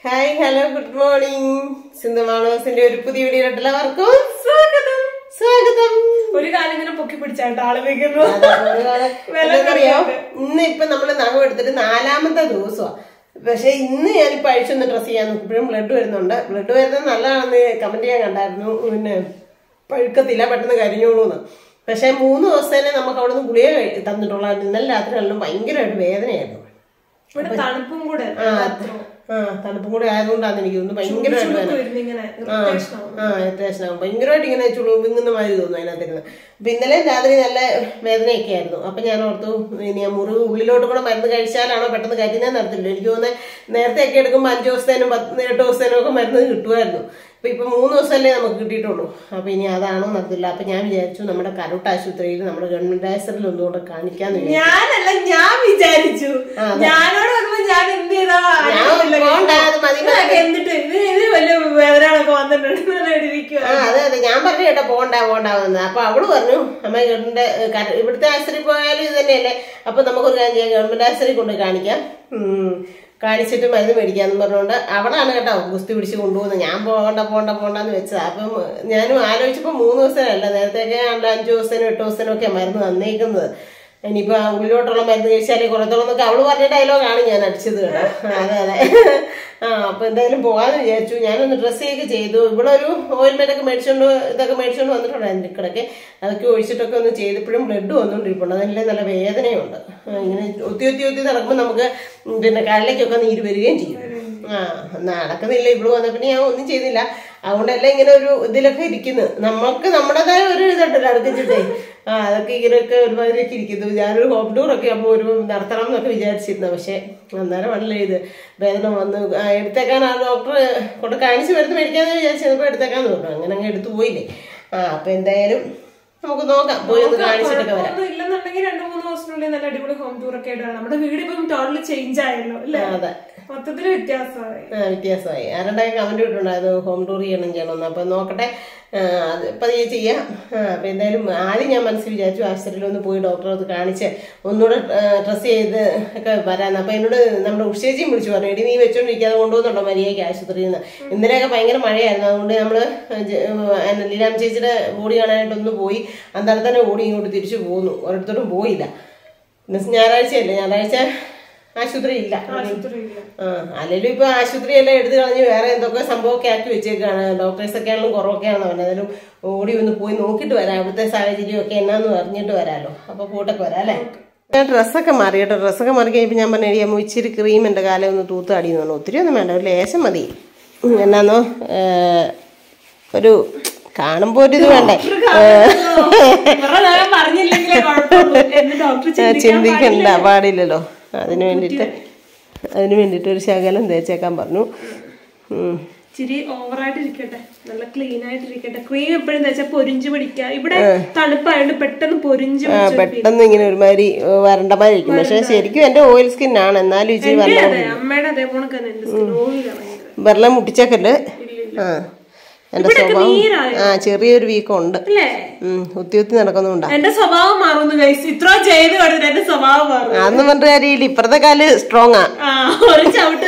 Hi hello good morning Sindhu മാണോസിന്റെ ഒരു പുതിയ വീഡിയോയിലോട്ട് എല്ലാവർക്കും സ്വാഗതം സ്വാഗതം ഒരു കാലം ഇങ്ങനെ പൊക്കി പിടിച്ചായിട്ട് ആള് വെക്കുന്നു അറിയോ ഇന്ന് ഇപ്പൊ നമ്മള് നഖം എടുത്തിട്ട് നാലാമത്തെ ദിവസമാണ് പക്ഷെ ഇന്ന് ഞാനിപ്പോ അഴിച്ചൊന്ന് ഡ്രസ് ചെയ്യാൻ നോക്കിയപ്പോഴും ബ്ലഡ് വരുന്നുണ്ട് ബ്ലഡ് വരുന്നത് നല്ലതാണെന്ന് കമന്റ് ചെയ്യാൻ കണ്ടായിരുന്നു പിന്നെ പഴുക്കത്തില്ല പെട്ടെന്ന് കരിഞ്ഞോളൂന്ന് പക്ഷെ മൂന്ന് ദിവസത്തേനെ നമുക്ക് അവിടെ നിന്ന് ഗുളിക കഴി- തന്നിട്ടുള്ളായിരുന്നു ഇന്നലെ രാത്രി എല്ലാം ഭയങ്കരമായിട്ട് വേദനയായിരുന്നു ഇവിടെ തണുപ്പും കൂടെ ആ ആ തണുപ്പും കൂടെ ആയതുകൊണ്ടാണ് എനിക്ക് തോന്നുന്നു ഭയങ്കരമായിട്ട് വേദന ഇങ്ങനെ ആ ഇറിറ്റേഷനാകും ഭയങ്കരമായിട്ട് ഇങ്ങനെ ചുളു വിങ്ങുന്ന മാതിരി തോന്നും അതിനകത്തിരുന്ന് അപ്പൊ ഇന്നലെ രാത്രി നല്ല വേദനയൊക്കെ ആയിരുന്നു അപ്പൊ ഞാൻ ഓർത്തു ഇനി ആ മുറിവ് ഉള്ളിലോട്ട് കൂടെ മരുന്ന് കഴിച്ചാലാണോ പെട്ടെന്ന് കരിഞ്ഞാൽ നടത്തില്ല എനിക്ക് തോന്നുന്നത് നേരത്തെ ഒക്കെ എടുക്കുമ്പോൾ അഞ്ച് ദിവസത്തേനും പത്ത് എട്ട് ദിവസത്തേനും ഒക്കെ മരുന്ന് കിട്ടുമായിരുന്നു അപ്പൊ ഇപ്പൊ മൂന്ന് ദിവസമല്ലേ നമുക്ക് കിട്ടിയിട്ടുള്ളൂ അപ്പൊ ഇനി അതാണോ നടത്തില്ല അപ്പൊ ഞാൻ വിചാരിച്ചു നമ്മുടെ കരോട്ട് ആശുപത്രിയിൽ നമ്മുടെ ഗവൺമെന്റ് ആശുപത്രിയിൽ ഒന്നുകൂടെ കാണിക്കാന്ന് വിചാരിച്ചു ഞാനല്ല ഞാൻ വിചാരിച്ചു ഞാനോട് പറയുമ്പോ ഞാൻ എന്ത് ചെയ്താ ഞാൻ പോണ്ട, അത് മതി, ഇതൊക്കെ എന്നിട്ട് ഇത് ഇത് വലിയ വേദനകളൊക്കെ വന്നിട്ടുണ്ട് ഞാൻ ഇവിടെ ഇരിക്കുവാ. ആ അതെ അതെ ഞാൻ പറഞ്ഞു കേട്ടോ പോണ്ട പോണ്ടാവുന്നത് അപ്പൊ അവള് പറഞ്ഞു അമ്മ ഗവൺമെന്റ് കര- ഇവിടുത്തെ ആശുപത്രി പോയാലും ഇത് തന്നെയല്ലേ അപ്പൊ നമുക്കൊരു കാര്യം ചെയ്യാം ഗവൺമെന്റ് ആശുപത്രി കൊണ്ട് കാണിക്കാം ഉം, കാണിച്ചിട്ട് മരുന്ന് മേടിക്കാന്ന് പറഞ്ഞുകൊണ്ട് അവളാണ് കേട്ടോ ഗുസ്തി പിടിച്ച് കൊണ്ടുപോകുന്നത് ഞാൻ പോകണ്ട പോകണ്ട പോണ്ടെന്ന് വെച്ചത് അപ്പം ഞാനും ആലോചിച്ചപ്പോൾ മൂന്ന് ദിവസത്തിനല്ല നേരത്തെയൊക്കെ രണ്ട് അഞ്ച് ദിവസത്തിനും എട്ട് ദിവസത്തിനും ഒക്കെ മരുന്ന് തന്നേക്കുന്നത് ഇനിയിപ്പോ ആ ഉള്ളിലോട്ടുള്ള മരുന്ന് കഴിച്ചാലേ കുറത്തോളം എന്നൊക്കെ അവള് പറഞ്ഞ ഡയലോഗാണ് ഞാൻ അടിച്ചത് കേട്ടോ അതെ അതെ ആ അപ്പൊ എന്തായാലും പോകാന്ന് വിചാരിച്ചു ഞാനൊന്ന് ഡ്രസ്സ് ഒക്കെ ചെയ്തു ഇവിടെ ഒരു ഓയിൽമെന്റ് ഒക്കെ മേടിച്ചോണ്ട് ഇതൊക്കെ മേടിച്ചോണ്ട് വന്നിട്ടുണ്ടായിരുന്നു ഇക്കടൊക്കെ അതൊക്കെ ഒഴിച്ചിട്ടൊക്കെ ഒന്ന് ചെയ്തപ്പോഴും ബ്ലഡ് വന്നുകൊണ്ടിരിപ്പുണ്ട് അതിൻ്റെ നല്ല വേദനയുണ്ട് ആ, ഇങ്ങനെ ഒത്തി ഒത്തി ഒത്തി നടക്കുമ്പോൾ നമുക്ക് പിന്നെ കാലിലേക്കൊക്കെ നീര് വരികയും ചെയ്യും ആ നടക്കുന്നില്ല ഇവിടെ വന്ന പിന്നെ ഞാൻ ഒന്നും ചെയ്തില്ല അതുകൊണ്ടല്ല ഇങ്ങനെ ഒരു ഇതിലൊക്കെ ഇരിക്കുന്നു നമ്മൾക്ക് നമ്മുടേതായ ഒരു ഇതുണ്ടല്ലോ അടുത്തിട്ടേ ആ അതൊക്കെ ഇങ്ങനെയൊക്കെ ഒരുമാതിരിയൊക്കെ ഇരിക്കുന്നു ഞാനൊരു ഹോം ടൂർ ഒക്കെ ആകുമ്പോൾ ഒരു നടത്തണം എന്നൊക്കെ വിചാരിച്ചിരുന്നു പക്ഷെ അന്നേരം വല്ല ഇത് വേദന വന്ന് ആ, എടുത്തേക്കാൻ ആ ഡോക്ടർ കൊണ്ട് കാണിച്ച് മരുന്ന് മേടിക്കാന്ന് വിചാരിച്ചപ്പോൾ എടുത്തേക്കാന്ന് പറഞ്ഞു അങ്ങനെ അങ്ങ് എടുത്തു പോയില്ലേ ആ അപ്പൊ എന്തായാലും നമുക്ക് നോക്കാം പോയി ഒന്ന് കാണിച്ചിട്ടൊക്കെ വരാം ഒന്നും ഇല്ലെന്നുണ്ടെങ്കിൽ രണ്ടു മൂന്ന് ദിവസത്തിനുള്ളിൽ നല്ല അടിപൊളി ഹോം ടൂർ ഒക്കെ ആയിട്ട് വരാം. നമ്മുടെ വീട് ഇപ്പം ടോട്ടലി ചേഞ്ച് ആയല്ലോ അല്ലേ അതെ മൊത്തത്തില് വ്യത്യാസമായി ആ വ്യത്യാസമായി ആരുടെയൊക്കെ കമന്റ് ഇട്ടുണ്ടായിരുന്നു ഹോം ടൂർ ചെയ്യണം ചെയ്യണമെന്ന് അപ്പൊ നോക്കട്ടെ ആ, അത് പതിയെ ചെയ്യാം ആ, അപ്പൊ എന്തായാലും ആദ്യം ഞാൻ മനസ്സിൽ വിചാരിച്ചു ആശുപത്രിയിൽ ഒന്ന് പോയി ഡോക്ടറെ ഒന്ന് കാണിച്ച് ഒന്നുകൂടെ ഡ്രസ്സ് ചെയ്ത് ഒക്കെ വരാന്ന് അപ്പൊ എന്നോട് നമ്മുടെ ഉഷേജിയും വിളിച്ചു പറഞ്ഞു എടി നീ വെച്ചോണ്ടിരിക്കാതെ കൊണ്ടുവന്നുണ്ടോ മര്യാദയ്ക്ക് ആശുപത്രിയിൽ നിന്ന് ഇന്നലെയൊക്കെ ഭയങ്കര മഴയായിരുന്നു അതുകൊണ്ട് നമ്മള് ജ- എന്നെ ലീലാം ചേച്ചിയുടെ ബോഡി കാണാനായിട്ട് ഒന്ന് പോയി അന്നേരം തന്നെ ഓടി ഇങ്ങോട്ട് തിരിച്ചു പോന്നു ഒരിടത്തോട്ടും പോയില്ല പിന്നെ ഞായറാഴ്ചയല്ലേ ഞായറാഴ്ച ആശുപത്രി ഇല്ല ആശുപത്രിയില്ല ആ അല്ലെങ്കിലും ഇപ്പൊ ആശുപത്രി എല്ലാം എടുത്തു കളഞ്ഞ് വേറെ എന്തൊക്കെ സംഭവമൊക്കെ ആക്കി വെച്ചേക്കാണ് ഡോക്ടേഴ്സ് ഒക്കെ ആണെങ്കിലും കുറവൊക്കെയാണ് പറഞ്ഞത് എന്തായാലും ഓടി ഒന്ന് പോയി നോക്കിയിട്ട് വരാം അവിടുത്തെ സാഹചര്യമൊക്കെ എന്നാന്ന് അറിഞ്ഞിട്ട് വരാലോ അപ്പൊ കൂട്ടൊക്കെ വരാം അല്ലേ ഞാൻ ഡ്രസ്സൊക്കെ മാറി കേട്ടോ ഡ്രസ്സൊക്കെ മാറി കഴിയുമ്പോൾ ഞാൻ പറഞ്ഞു "എടി, അമ്മ ഇച്ചിരി ക്രീം എൻ്റെ കാലം ഒന്ന് തൂത്താടി എന്ന് പറഞ്ഞു ഒത്തിരി ഒന്നും വേണ്ട ഒരു ലേശം മതി ഉം, എന്നാന്നോ ഏ, ഒരു കാണുമ്പോൾ ഒരു ഇത് വേണ്ടേ ഇവരുടെ നേരം പറഞ്ഞില്ലെങ്കിലേ കുഴപ്പമുള്ളൂ എന്ന് ഡോക്ടർ ആ, ചിന്തിക്കണ്ട പാടില്ലല്ലോ അതിന് വേണ്ടിയിട്ട് അതിന് വേണ്ടിയിട്ട് ഒരു ശകലം തേച്ചേക്കാൻ പറഞ്ഞു ഉം. ഇച്ചിരി ഓവറായിട്ട് ഇരിക്കട്ടെ നല്ല ക്ലീൻ ആയിട്ട് ഇരിക്കട്ടെ ക്രീം എപ്പോഴും തേച്ചാൽ പൊരിഞ്ചു പിടിക്കുക ഇവിടെ തണുപ്പായതുകൊണ്ട് പെട്ടെന്ന് പൊരിഞ്ചു ആ പെട്ടെന്ന് ഇങ്ങനെ ഒരുമാതിരി ഏ, വരണ്ടമാതിരിക്കും പക്ഷെ ശരിക്കും എന്റെ ഓയിൽ സ്കിൻ ആണ് എന്നാലും ഇച്ചിരി വെള്ളം അതെ അമ്മയുടെ അതേപോലെ തന്നെ എന്റെ സ്കിൻ ഓയിലാണ് ഭയങ്കര വെള്ളം മുട്ടിച്ചേക്കല് ആ എന്റെ സ്വഭാവം നീരായോ? ആ ചെറിയൊരു വീക്കം ഉണ്ട് അല്ലേ ഉം, ഉത്തി ഉത്തി നടക്കുന്നുണ്ടാ എന്റെ സ്വഭാവം മാറുന്നു കൈസ് ഇത്ര ചെയ്ത് കണ്ടിട്ട് എന്റെ സ്വഭാവം മാറും അന്ന് പറഞ്ഞ കാര്യമില്ല ഇപ്പുറത്തെ കാല് സ്ട്രോങ് ആ ആ ഒരു ചവിട്ട്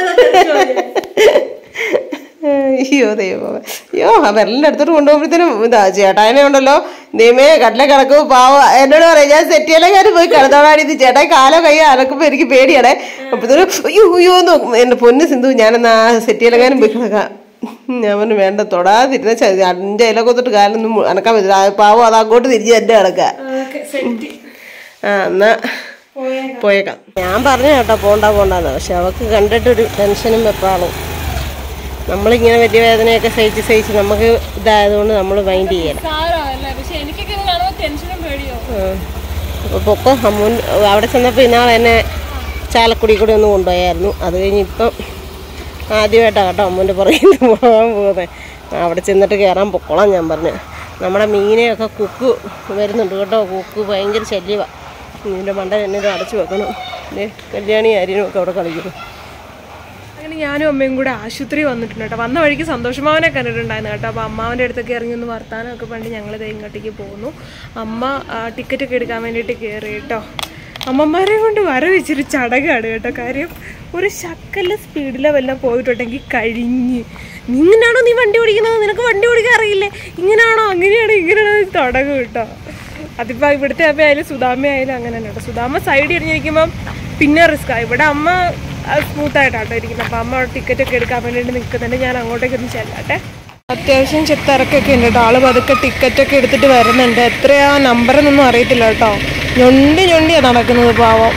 അയ്യോ ദൈവമേ അയ്യോ ആ വിരലിന്റെ അടുത്തോട്ട് കൊണ്ടുപോകുമ്പോഴത്തേനും ഇതാ ചേട്ടായനെ ഉണ്ടല്ലോ ദൈവമേ കടല കിടക്കും പാവ എന്നോട് പറയാം ഞാൻ സെറ്റിയലക്കാരും പോയി കിടന്നോടാടി ഇത് ചേട്ടായി കാലോ കയ്യോ അനക്കുമ്പോ എനിക്ക് പേടിയാണേ അപ്പത്തേനും അയ്യോ അയ്യോ എന്ന് നോക്കും എന്റെ പൊന്ന് സിന്ധു ഞാനെന്നാ ആ സെറ്റിയലക്കാരും പോയി കിടക്കാം ഞാൻ പറഞ്ഞു വേണ്ട തൊടാതിരുന്ന ചതി അഞ്ച് ഇല കൊത്തിട്ട് കാലൊന്നും അനക്കാൻ പറ്റില്ല ആ പാവം അത് അങ്ങോട്ട് തിരിച്ച് എന്റെ കിടക്കുക സെറ്റ് ആ എന്നാ പോയേക്കാം പോയേക്കാം ഞാൻ പറഞ്ഞു കേട്ടോ പോണ്ട പോണ്ടെന്ന് പക്ഷെ അവക്ക് കണ്ടിട്ടൊരു ടെൻഷനും വെപ്പാളും നമ്മളിങ്ങനെ വലിയ വേദനയൊക്കെ സഹിച്ച് സഹിച്ച് നമുക്ക് ഇതായതുകൊണ്ട് നമ്മൾ മൈൻഡ് ചെയ്യണം സാരമല്ല പക്ഷെ എനിക്കൊക്കെ ഇത് കാണുമ്പോൾ ടെൻഷനും പേടിയോ അപ്പോൾ പൊക്കോ അമ്മൂൻ അവിടെ ചെന്നപ്പോൾ ഇന്നാളെ എന്നെ ചാലക്കുടി കൂടി ഒന്ന് കൊണ്ടുപോയായിരുന്നു അത് കഴിഞ്ഞ് ഇപ്പം ആദ്യമായിട്ടാണ് കേട്ടോ അമ്മൂൻ്റെ പുറകിൽ നിന്ന് പോകാൻ പോകുന്നത് അവിടെ ചെന്നിട്ട് കയറാൻ പൊക്കോളാം ഞാൻ പറഞ്ഞു നമ്മുടെ മീനെയൊക്കെ കുക്ക് വരുന്നുണ്ട് കേട്ടോ കുക്ക് ഭയങ്കര ശല്യമാണ് മീനിൻ്റെ മണ്ട തന്നെ ഇത് അടച്ചു വെക്കണം ദേ കല്യാണി ആര്യനും ഒക്കെ അവിടെ കളിക്കുന്നു അങ്ങനെ ഞാനും അമ്മയും കൂടെ ആശുപത്രി വന്നിട്ടുണ്ട് കേട്ടോ വന്ന വഴിക്ക് സന്തോഷമാവനെ കണ്ടിട്ടുണ്ടായിരുന്നു കേട്ടോ അപ്പോൾ അമ്മാവൻ്റെ അടുത്തൊക്കെ ഇറങ്ങി ഒന്ന് വർത്താനമൊക്കെ പണ്ട് ഞങ്ങൾ ഇങ്ങോട്ടേക്ക് പോകുന്നു അമ്മ ടിക്കറ്റ് ഒക്കെ എടുക്കാൻ വേണ്ടിയിട്ട് കയറി കേട്ടോ അമ്മമാരെ കൊണ്ട് വര വെച്ചൊരു ചടങ്ങാണ് കേട്ടോ കാര്യം ഒരു ശക്കല സ്പീഡിലെ വല്ലതും പോയിട്ടുണ്ടെങ്കിൽ കഴിഞ്ഞ് ഇങ്ങനെയാണോ നീ വണ്ടി ഓടിക്കുന്നത് നിനക്ക് വണ്ടി ഓടിക്കാൻ അറിയില്ലേ ഇങ്ങനെയാണോ അങ്ങനെയാണോ ഇങ്ങനെയാണോ എന്ന് തുടങ്ങും കേട്ടോ അതിപ്പോൾ ഇവിടുത്തെ അമ്മ ആയാലും സുധാമ ആയാലും അങ്ങനെ തന്നെ കേട്ടോ സുധാമ സൈഡ് ഇരിഞ്ഞിരിക്കുമ്പം പിന്നെ റിസ്ക്കാണ് ഇവിടെ അമ്മ സ്മൂത്ത് ആയിട്ടാട്ടോ ഇരിക്കുന്നത് അപ്പം അമ്മ ടിക്കറ്റ് ഒക്കെ എടുക്കാൻ വേണ്ടിയിട്ട് നിൽക്കുന്നുണ്ട് ഞാൻ അങ്ങോട്ടേക്ക് ഒന്ന് ചെല്ലാട്ടെ അത്യാവശ്യം ചെത്തിറക്കൊക്കെ ഉണ്ട് കേട്ടോ ആള് പതുക്കെ ടിക്കറ്റ് ഒക്കെ എടുത്തിട്ട് വരുന്നുണ്ട് എത്രയാ നമ്പർ എന്നൊന്നും അറിയത്തില്ല കേട്ടോ ഞൊണ്ടി ഞൊണ്ടിയാ നടക്കുന്നത് പാവം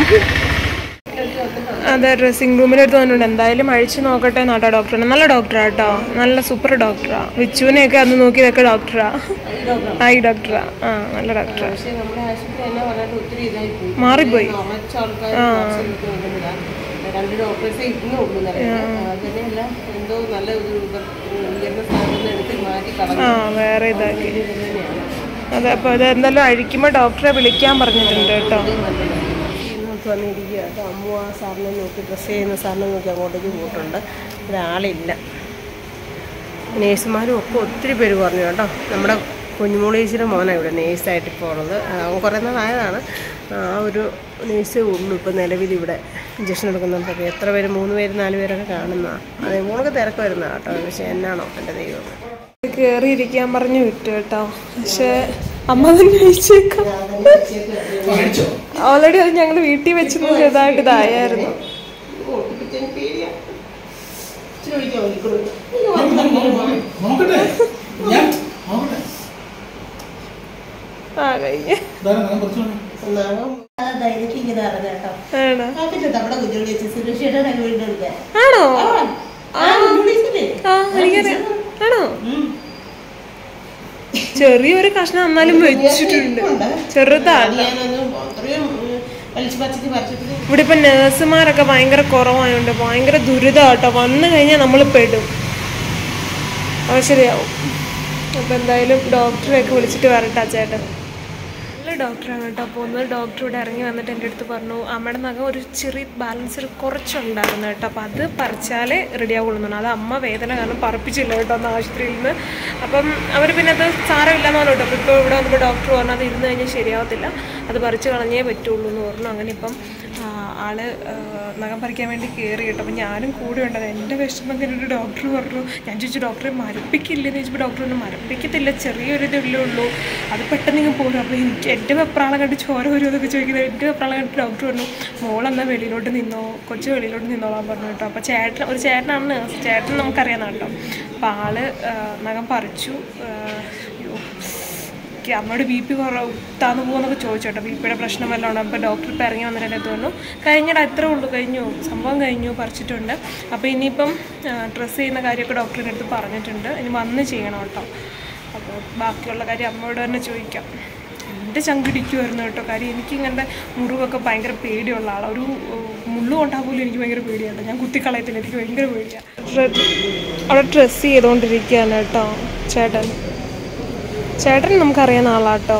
അതെ ഡ്രസ്സിംഗ് റൂമിലെടുത്ത് വന്നിട്ടുണ്ട് എന്തായാലും അഴിച്ചു നോക്കട്ടെ എന്നാട്ടോ ഡോക്ടറാണ് നല്ല ഡോക്ടറാ കേട്ടോ നല്ല സൂപ്പർ ഡോക്ടറാ വിച്ചുവിനെയൊക്കെ അന്ന് നോക്കിയതൊക്കെ ഡോക്ടറാ ആ ഈ ഡോക്ടറാ ആ നല്ല ഡോക്ടറാ പക്ഷേ നമ്മുടെ ആശുപത്രി തന്നെ വളരെ ഒത്തിരി ഇതായി പോയി മാറിപ്പോയി കുറച്ച് ആൾക്കാർ രണ്ട് ഡോക്ടേഴ്സേ ഇരുന്നുള്ളൂ അതന്നെയല്ല എന്തോ നല്ല ഒരു ഇത് ഉയർന്ന സ്ഥാനത്ത് എടുത്ത് മാറ്റി കളഞ്ഞു ആ വേറെ ഇതാക്കി ഇത് തന്നെയാണ് അതെ അപ്പോൾ ഇത് എന്തായാലും അഴിക്കുമ്പോൾ ഡോക്ടറെ വിളിക്കാൻ പറഞ്ഞിട്ടുണ്ട് കേട്ടോ ഇന്നോട്ട് വന്നിരിക്കുക കേട്ടോ അമ്മു ആ സാറിനെ നോക്കി ഡ്രസ്സ് ചെയ്യുന്ന സാറിനെ നോക്കി അങ്ങോട്ടേക്ക് പോയിട്ടുണ്ട് ഒരാളില്ല നേഴ്സുമാരും ഒക്കെ ഒത്തിരി പേര് പറഞ്ഞു കേട്ടോ നമ്മുടെ കുഞ്ഞുമോളീശ്വര മോനാണ് ഇവിടെ നേഴ്സായിട്ട് ഇപ്പോൾ ഉള്ളത് അവൻ കുറേ നാളായതാണ് ആ ഒരു നേഴ്സേ ഉള്ളൂ ഇപ്പോൾ നിലവിൽ ഇവിടെ ഇഞ്ചക്ഷൻ എടുക്കുന്നുണ്ടൊക്കെ എത്ര പേര് മൂന്ന് പേര് നാല് പേരൊക്കെ കാണുന്നതാണ് അതേ മോളൊക്കെ തിരക്ക് വരുന്നതാണ് കേട്ടോ പക്ഷേ എന്നാണോ എൻ്റെ ദൈവം കയറിയിരിക്കാൻ പറഞ്ഞു വിട്ടു കേട്ടോ പക്ഷെ അമ്മ തന്നെ അഴിച്ചേക്കാം ഓൾറെഡി അത് ഞങ്ങൾ വീട്ടിൽ വെച്ച് ചെറുതായിട്ട് ഇതായായിരുന്നു നോക്കട്ടെ ഞാൻ നോക്കട്ടെ ആ കഴിഞ്ഞ് ഇതാരാ ഞാൻ കുറച്ച് മണി എനിക്കിങ്ങനെ അറിഞ്ഞ കേട്ടോ ആണോ കാപ്പിട്ടുണ്ട് അവിടെ കുഞ്ഞുള്ളി വെച്ച് സുരക്ഷയുടെ വീട് എടുക്കാൻ ആണോ ആ കുഞ്ഞുള്ളിച്ചില്ലേ ആ എനിക്കറിയാം ആണോ ചെറിയൊരു കഷ്ണം എന്നാലും വെച്ചിട്ടുണ്ട് ചെറുതാണ് ഞാനൊന്നും അത്രയും ഉം, വലിച്ചു പച്ചക്ക് പറിച്ചിട്ട് ഇവിടെ ഇപ്പൊ നഴ്സുമാരൊക്കെ ഭയങ്കര കുറവായോണ്ട് ഭയങ്കര ദുരിതമാട്ടോ വന്നു കഴിഞ്ഞാൽ നമ്മൾ പെടും അത് ശരിയാവും അപ്പൊ എന്തായാലും ഡോക്ടറെയൊക്കെ വിളിച്ചിട്ട് വരട്ടെ ആ ചേട്ടൻ നല്ല ഡോക്ടറാണ് കേട്ടോ അപ്പോൾ ഒന്ന് ഡോക്ടർ ഇവിടെ ഇറങ്ങി വന്നിട്ട് എൻ്റെ അടുത്ത് പറഞ്ഞു അമ്മയുടെ നഖം ഒരു ചെറിയ ബാലൻസ് ഒരു കുറച്ചുണ്ടായിരുന്നു കേട്ടോ അപ്പോൾ അത് പറിച്ചാലേ റെഡി ആവുള്ളൂ അത് അമ്മ വേദന കാരണം പറപ്പിച്ചില്ല കേട്ടോ അന്ന് ആശുപത്രിയിൽ നിന്ന് അപ്പം അവർ പിന്നെ അത് സാരമില്ലെന്ന് പറഞ്ഞു കേട്ടോ അപ്പോൾ ഇപ്പോൾ ഇവിടെ വന്നപ്പോൾ ഡോക്ടർ പറഞ്ഞു അത് ഇരുന്ന് കഴിഞ്ഞാൽ ശരിയാവത്തില്ല അത് പറിച്ച് കളഞ്ഞേ പറ്റുള്ളൂ എന്ന് പറഞ്ഞു അങ്ങനെ ഇപ്പം ആ, ആള് ആ, നഖം പറിക്കാൻ വേണ്ടി കയറി കേട്ടോ അപ്പം ഞാനും കൂടെ ഉണ്ടത് എൻ്റെ വിഷമം ഇങ്ങനെ ഒരു ഡോക്ടർ പറഞ്ഞു ഞാൻ ചോദിച്ചു ഡോക്ടറെ മരപ്പിക്കില്ലെന്ന് ചോദിച്ചപ്പോൾ ഡോക്ടർ പറഞ്ഞു മരപ്പിക്കത്തില്ല ചെറിയൊരു ഇതല്ലേ ഉള്ളൂ അത് പെട്ടെന്ന് ഇങ്ങ് പോരും അപ്പോൾ എനിക്ക് എൻ്റെ വെപ്രാളം കണ്ട് ചോര വരുമെന്നൊക്കെ ചോദിക്കുന്നത് എൻ്റെ വെപ്രാളം കണ്ട് ഡോക്ടർ പറഞ്ഞു മോളെന്നാൽ വെളിയിലോട്ട് നിന്നോ കൊച്ചു വെളിയിലോട്ട് നിന്നോളാൻ പറഞ്ഞു കേട്ടോ അപ്പോൾ ചേട്ടൻ ഒരു ചേട്ടനാണ് nurse. ചേട്ടൻ നമുക്കറിയാം കേട്ടോ അപ്പോൾ ആള് ആ, നഖം പറിച്ചു ആ, അയ്യോ എനിക്ക് അമ്മയുടെ ബി പി കുറവ് താന്നു പോകുന്നൊക്കെ ചോദിച്ചു കേട്ടോ ബി പിയുടെ പ്രശ്നം വല്ലതും ഉണ്ടോ അപ്പോൾ ഡോക്ടർ ഇപ്പം ഇറങ്ങി വന്നിട്ട് എൻ്റെ അടുത്ത് പറഞ്ഞു കഴിഞ്ഞിട്ട് അത്രേ ഉള്ളൂ കഴിഞ്ഞു സംഭവം കഴിഞ്ഞു പറിച്ചിട്ടുണ്ട് അപ്പോൾ ഇനിയിപ്പം ഡ്രസ്സ് ചെയ്യുന്ന കാര്യമൊക്കെ ഡോക്ടറിൻ്റെ അടുത്ത് പറഞ്ഞിട്ടുണ്ട് ഇനി വന്ന് ചെയ്യണം കേട്ടോ അപ്പോൾ ബാക്കിയുള്ള കാര്യം അമ്മയോട് തന്നെ ചോദിക്കാം എൻ്റെ ചങ്കിടിക്കുമായിരുന്നു കേട്ടോ കാര്യം എനിക്ക് ഇങ്ങനത്തെ മുറിവൊക്കെ ഭയങ്കര പേടിയുള്ള ആളാണ് ഒരു ഏഹ്, മുള്ളു കൊണ്ടാൽ പോലും എനിക്ക് ഭയങ്കര പേടിയാണ് ഞാൻ കുത്തിക്കളയത്തില്ല എനിക്ക് ഭയങ്കര പേടിയാണ് അവിടെ ഡ്രസ്സ് ചെയ്തുകൊണ്ടിരിക്കുകയാണ് കേട്ടോ ചേട്ടൻ ചേട്ടൻ നമുക്കറിയാവുന്ന ആളാട്ടോ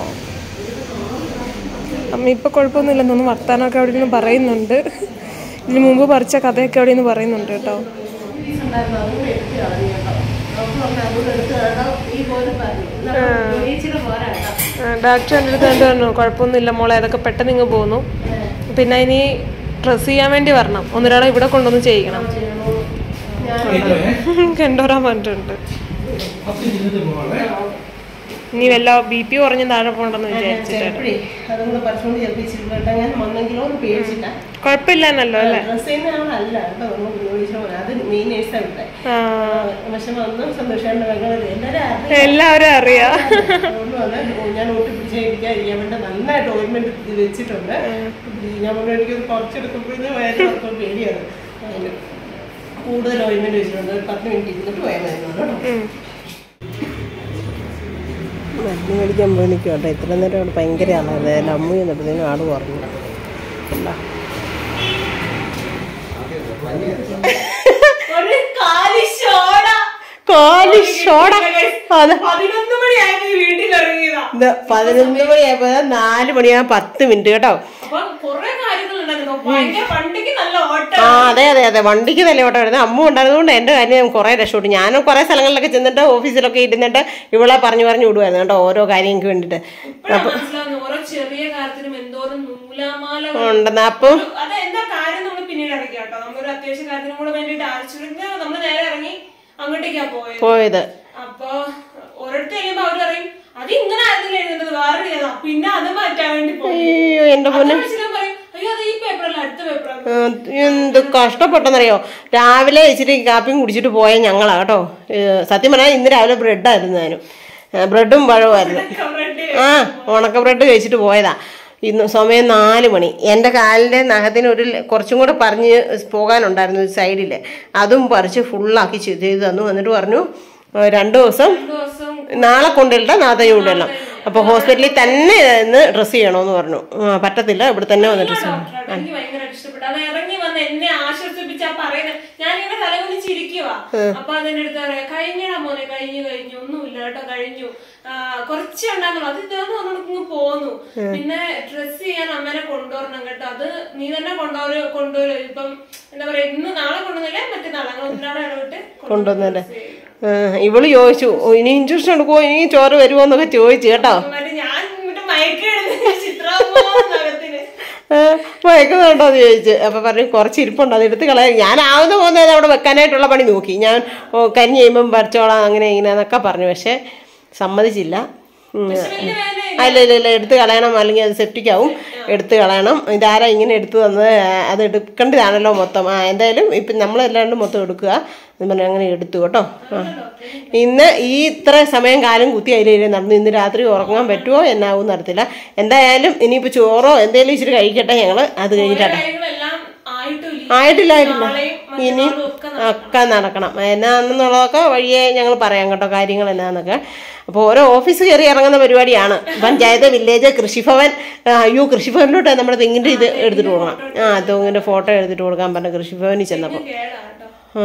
അമ്മ ഇപ്പം കുഴപ്പമൊന്നുമില്ലെന്നൊന്ന് വർത്താനമൊക്കെ അവിടെ നിന്ന് പറയുന്നുണ്ട് ഇതിന് മുമ്പ് പറിച്ച കഥയൊക്കെ അവിടെ നിന്ന് പറയുന്നുണ്ട് കേട്ടോ ഉണ്ടായിരുന്നു അതുകൂടെ എടുത്ത് കളഞ്ഞു കേട്ടോ ഡോക്ടർ പറഞ്ഞു അതുകൂടെ എടുത്ത് കളയണം ഈ പോലും പറഞ്ഞു ചേച്ചിയുടെ പോരാ കേട്ടോ ഡോക്ടർ എൻ്റെ അടുത്ത് എന്ത് പറഞ്ഞു കുഴപ്പമൊന്നുമില്ല മോളെ അതൊക്കെ പെട്ടെന്ന് ഇങ്ങ് പോന്നു പിന്നെ ഇനി ഡ്രസ്സ് ചെയ്യാൻ വേണ്ടി വരണം ഒന്നിരാളെ ഇവിടെ കൊണ്ടുവന്ന് ചെയ്യിക്കണം കണ്ടോറാൻ പറഞ്ഞിട്ടുണ്ട് പത്ത് ഇരുന്നിട്ട് പോവാളെ ഇനി വല്ല ബി പി കുറഞ്ഞ് താഴെ പോകണ്ടെന്ന് വിചാരിച്ചിട്ട് ചിലപ്പോഴേ അതും കൂടെ പറിച്ചുകൊണ്ട് ചെറുപ്പിച്ചിട്ടുണ്ട് ഞാൻ വന്നെങ്കിലോ എന്ന് പേടിച്ചിട്ടാ കുഴപ്പമില്ലെന്നല്ലോ അല്ലേ ഡ്രസ് ചെയ്യുന്ന ആളല്ല കേട്ടോ നമ്മൾ കുഞ്ഞുവിളിച്ച പോലെ അത് മെയിൻ നേഴ്സാണ് ഇവിടെ ആ പക്ഷെ വന്ന് സന്തോഷമായിട്ട് മകള് എല്ലാവരും അറിയാം എല്ലാവരും അറിയാം അതുകൊണ്ട് വന്ന് ഞാൻ ഊട്ടി പിടിച്ചിരിക്കാൻ ഇരിക്കാൻ വേണ്ടി നന്നായിട്ട് ഓയിൻമെന്റ് വെച്ചിട്ടുണ്ട് ഞാൻ പറഞ്ഞു എനിക്കൊന്ന് കുറച്ചെടുക്കുമ്പോഴേ വയറ് കുറച്ച് പേടിയാണ് അതിന് കൂടുതൽ ഓയിൻമെന്റ് വെച്ചിട്ടുണ്ട് ഒരു പത്ത് മിനിറ്റ് ഇരുന്നിട്ട് പോയാൽ മതി കേട്ടോ ഉം. മരുന്ന് മേടിക്കാൻ പോയി നിൽക്കും കേട്ടോ ഇത്ര നേരം അവിടെ ഭയങ്കര ആളാണ് അമ്മ ചെന്നപ്പോഴത്തേനും ആട് കുറഞ്ഞു എന്താ ഒരു കാലി ഷോട കാലി ഷോട അതെ പതിനൊന്ന് മണിയായി വീട്ടിൽ ഇറങ്ങിയതാ ഇത് പതിനൊന്ന് മണിയായപ്പോ നാല് മണിയാ പത്ത് മിനിറ്റ് കേട്ടോ അപ്പൊ കൊറേ കാര്യങ്ങളുണ്ടായിരുന്നു ഭയങ്കര വണ്ടിക്ക് നല്ല ഓട്ടം ആ അതെ അതെ അതെ വണ്ടിക്ക് നല്ല ഓട്ടം വരുന്നത് അമ്മ ഉണ്ടായിരുന്നതുകൊണ്ട് എൻ്റെ കാര്യം ഞാൻ കുറേ രക്ഷപ്പെട്ടു ഞാനും കുറേ സ്ഥലങ്ങളിലൊക്കെ ചെന്നിട്ട് ഓഫീസിലൊക്കെ ഇരുന്നിട്ട് ഇവളെ പറഞ്ഞു പറഞ്ഞു വിടുമായിരുന്നു കേട്ടോ ഓരോ കാര്യങ്ങൾക്ക് വേണ്ടിയിട്ട് ഇപ്പഴാ മനസ്സിലാവുന്നത് ഓരോ ചെറിയ കാര്യത്തിനും എന്തോരം നൂല് നൂലാമാല ഉണ്ടെന്ന് അപ്പം അത് എന്താ കാര്യം നമ്മൾ പിന്നീട് ഇറക്കി കേട്ടോ നമ്മളൊരു അത്യാവശ്യ കാര്യത്തിനും കൂടെ വേണ്ടിട്ട് ആഴ്ചയിലേക്ക് നമ്മൾ നേരെ ഇറങ്ങി അങ്ങോട്ടേക്കാ പോയത് പോയത് അപ്പൊ ഒരിടത്ത് കഴിയുമ്പോ അവര് പറയും അത് ഇങ്ങനെ ആയിരുന്നില്ല എഴുതേണ്ടത് വേറെ ചെയ്താ പിന്നെ അത് മാറ്റാൻ വേണ്ടി പോയി അയ്യോ എന്റെ അത് വിളിച്ചിട്ട് പറയും അയ്യോ അത് ഈ പേപ്പറല്ല അടുത്ത പേപ്പറാണ് ആ, എന്ത് കഷ്ടപ്പെട്ടെന്നറിയോ രാവിലെ ഇച്ചിരി കാപ്പിയും കുടിച്ചിട്ട് പോയ ഞങ്ങളാ കേട്ടോ ഏ, സത്യം പറഞ്ഞാൽ ഇന്ന് രാവിലെ ബ്രെഡായിരുന്നു ഞാനും ഏ, ബ്രെഡും പഴവുമായിരുന്നു ആ ഉണക്ക ബ്രെഡ് കഴിച്ചിട്ട് പോയതാ ഇന്ന് സമയം നാല് മണി എൻ്റെ കാലിൻ്റെ നഖത്തിന് ഒരു ല- കുറച്ചും കൂടെ പറഞ്ഞ് പോകാനുണ്ടായിരുന്നു ഒരു സൈഡിൽ അതും പറിച്ച് ഫുള്ളാക്കി ചെയ്ത് തന്നു എന്നിട്ട് പറഞ്ഞു ഏ, രണ്ട് ദിവസം ദിവസം നാളെ കൊണ്ടില്ല നാളെ കൊണ്ടിടണം അപ്പോൾ ഹോസ്പിറ്റലിൽ തന്നെ ഇന്ന് ഡ്രസ്സ് ചെയ്യണമെന്ന് പറഞ്ഞു ആ, പറ്റത്തില്ല ഇവിടെ തന്നെ വന്ന് ഡ്രസ്സ് ചെയ്യണം ഡോക്ടർ, എനിക്ക് ഭയങ്കരമായിട്ട് ഇഷ്ടപ്പെട്ടു അത് ഇറങ്ങി വന്ന് എന്നെ ആശ്വസിപ്പിച്ചാ പറയുന്നത് ഞാൻ ഇങ്ങനെ തലകുനി ചിരിക്കുക അപ്പൊ അതെന്റെ അടുത്ത് പറയാ കഴിഞ്ഞടാ മോനെ കഴിഞ്ഞു കഴിഞ്ഞു ഒന്നുമില്ല കേട്ടോ കഴിഞ്ഞു ആ, കുറച്ചേ ഉണ്ടാകുള്ളൂ അത് ഇതാന്ന് പറഞ്ഞിട്ട് പോന്നു പിന്നെ ഡ്രസ് ചെയ്യാൻ അമ്മേനെ കൊണ്ടുവരണം കേട്ടോ അത് നീ തന്നെ കൊണ്ടുവരു കൊണ്ടുവരും ഇപ്പം എന്താ പറയാ ഇന്ന് നാളെ കൊണ്ടുവന്നില്ലേ മറ്റേ നാളെ അങ്ങനെ ഒന്നിനാടെ ഇടവിട്ട് കൊണ്ടുവന്നല്ലേ ആ, ഇവള് ചോദിച്ചു "ഓ, ഇനി ഇഞ്ചക്ഷൻ എടുക്കുമോ ഇനി ചോറ് വരുമോ എന്നൊക്കെ ചോദിച്ചു കേട്ടോ മറ്റേ ഞാൻ മറ്റേ മയക്കെടുത്ത് ചിത്രത്തിന് ആ, മയക്കുന്നുണ്ടോ എന്ന് ചോദിച്ചു അപ്പൊ പറഞ്ഞു കുറച്ച് ഇരിപ്പുണ്ട് അത് എടുത്ത് കളയാൻ ഞാൻ ആവുന്ന പോകുന്നത് അവിടെ വെക്കാനായിട്ടുള്ള പണി നോക്കി ഞാൻ ഓ, കഞ്ഞി ചെയ്യുമ്പം പറിച്ചോളാം അങ്ങനെ ഇങ്ങനെ എന്നൊക്കെ പറഞ്ഞു പക്ഷെ സമ്മതിച്ചില്ല ഉം. വലിയ വേദന ആ, ഇല്ല ഇല്ല ഇല്ല എടുത്ത് കളയണം അല്ലെങ്കിൽ അത് സെപ്റ്റിക് ആവും എടുത്ത് കളയണം ഇതാരാ ഇങ്ങനെ എടുത്തു തന്നത് ആ, അത് എടുക്കേണ്ടതാണല്ലോ മൊത്തം ആ എന്തായാലും ഇപ്പം നമ്മളെല്ലാണ്ടും മൊത്തം എടുക്കുക എന്ന് പറഞ്ഞ് അങ്ങനെ എടുത്തു കേട്ടോ ആ ഇന്ന് ഈ ഇത്ര സമയം കാലം കുത്തി അതിലേ നടന്നു ഇന്ന് രാത്രി ഉറങ്ങാൻ പറ്റുമോ എന്നാവും നടത്തില്ല എന്തായാലും ഇനിയിപ്പോൾ ചോറോ എന്തെങ്കിലും ഇച്ചിരി കഴിക്കട്ടെ ഞങ്ങൾ അത് കഴിഞ്ഞിട്ടാട്ടെ കാര്യങ്ങളെല്ലാം ആയിട്ടില്ല ആയിട്ടില്ല ആയിട്ടില്ല നാളെയും ഇനി മറ്റന്നാളും ഒക്കെ ഒക്കെ നടക്കണം എന്നാണെന്നുള്ളതൊക്കെ വഴിയെ ഞങ്ങൾ പറയാം കേട്ടോ കാര്യങ്ങൾ എന്നാന്നൊക്കെ അപ്പോൾ ഓരോ ഓഫീസ് കയറി ഇറങ്ങുന്ന പരിപാടിയാണ് പഞ്ചായത്ത് വില്ലേജ് കൃഷിഭവൻ ആ, അയ്യോ കൃഷിഭവനിലോട്ട് നമ്മുടെ തെങ്ങിൻ്റെ ഇത് എടുത്തിട്ട് കൊടുക്കണം ആ തെങ്ങിൻ്റെ ഫോട്ടോ എടുത്തിട്ട് കൊടുക്കാൻ പറഞ്ഞു കൃഷിഭവനിൽ ചെന്നപ്പോൾ കേടാ കേട്ടോ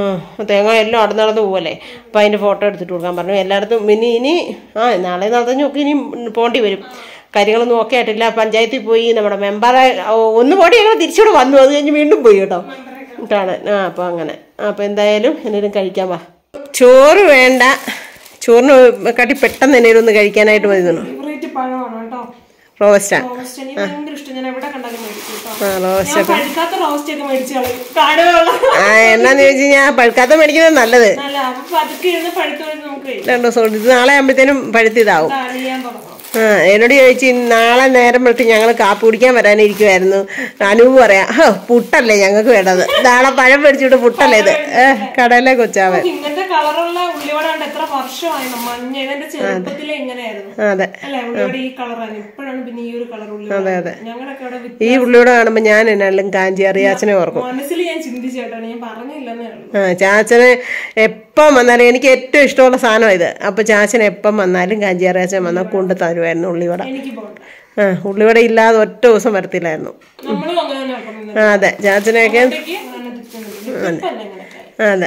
ആ തേങ്ങ എല്ലാം അവിടെ നടന്ന് പോവല്ലേ അപ്പം അതിൻ്റെ ഫോട്ടോ എടുത്തിട്ട് കൊടുക്കാൻ പറഞ്ഞു എല്ലായിടത്തും ഇനി ഇനി ആ നാളെ നടന്നൊക്കെ ഇനി പോകേണ്ടി വരും കാര്യങ്ങളൊന്നും ഓക്കെ ആയിട്ടില്ല പഞ്ചായത്തിൽ പോയി നമ്മുടെ മെമ്പറെ ഓ, ഒന്ന് പോടി ഞങ്ങൾ തിരിച്ചൂടെ വന്നു അത് കഴിഞ്ഞ് വീണ്ടും പോയി കേട്ടോ കാണാൻ ആ അപ്പോൾ അങ്ങനെ അപ്പോൾ എന്തായാലും എന്തെങ്കിലും കഴിക്കാൻ വാ ചോറ് വേണ്ട ചോറിന് കാട്ടി പെട്ടെന്ന് എന്തെങ്കിലും ഒന്ന് കഴിക്കാനായിട്ട് മതി തോന്നുന്നു ഫേവറേറ്റ് പഴമാണ് കേട്ടോ റോസ്റ്റാ റോസ്റ്റ് എനിക്ക് ഭയങ്കര ഇഷ്ടം ഞാൻ എവിടെ കണ്ടാലും മേടിക്കും കേട്ടോ ആ റോസ്റ്റ് ഞാൻ പഴുക്കാത്ത റോസ്റ്റ് ഒക്കെ മേടിച്ചു കളയും കാടുകളുള്ള ആ എന്നാന്ന് ചോദിച്ചു കഴിഞ്ഞാൽ പഴുക്കാത്ത മേടിക്കുന്നത് നല്ലത് നല്ല അപ്പൊ പതുക്കെ ഇരുന്ന് പഴുത്ത് വരുന്ന നമുക്ക് കഴിക്കാം. രണ്ട് ദിവസം കൊണ്ട് ഇത് നാളെ ആകുമ്പോഴത്തേനും പഴുത്തിതാവും ഇത് അറിയാൻ തുടങ്ങും ആ എന്നോട് ചോദിച്ചു നാളെ നേരം വെളുത്ത് ഞങ്ങൾ കാപ്പി കുടിക്കാൻ വരാനിരിക്കുമായിരുന്നു അനൂപ് പറയാം ഹോ പുട്ടല്ലേ ഞങ്ങൾക്ക് വേണ്ടത് നാളെ പഴം മേടിച്ചിട്ട് പുട്ടല്ലേ ഇത് ഏ കടയിലെ കൊച്ചാവൻ ഇങ്ങനത്തെ കളറുള്ള ഉള്ളിവട കണ്ട് എത്ര വർഷമായി മഞ്ഞ ഇതെന്റെ ചെറുപ്പത്തിലെ ഇങ്ങനെയായിരുന്നു ആ, അതെ അല്ലെ ഉള്ളിവട ഈ കളറാണ് ഇപ്പോഴാണ് പിന്നെ ഈ ഒരു കളർ ഉള്ളിവട ഞങ്ങളുടെയൊക്കെ അവിടെ വി- ഈ ഉള്ളിയോടെ കാണുമ്പോൾ ഞാൻ എന്നാലും കാഞ്ചി അറിയാച്ചനെ ഓർക്കും മനസ്സിൽ ഞാൻ ചിന്തിച്ചേട്ടാണ് ഞാൻ പറഞ്ഞില്ലെന്നേ ഉള്ളൂ ആ ചാച്ചന് എപ്പം വന്നാലും എനിക്ക് ഏറ്റവും ഇഷ്ടമുള്ള സാധനം ഇത് അപ്പോൾ ചാച്ചൻ എപ്പം വന്നാലും കാഞ്ചി അറിയാച്ചൻ വന്നാൽ കൊണ്ട് തരുമായിരുന്നു ഉള്ളിവട എനിക്ക് പോകണ്ട ആ ഉള്ളിവട ഇല്ലാതെ ഒറ്റ ദിവസം വരത്തില്ലായിരുന്നു നമ്മളും അങ്ങനെ തന്നെ ആക്കണം ആ അതെ ചാച്ചനെയൊക്കെ ഇടയ്ക്ക് അങ്ങനെ തിരിച്ചുകൊണ്ടിരിക്കും. ഇപ്പല്ല ഇങ്ങനെയൊക്കെ. ആ, അതെ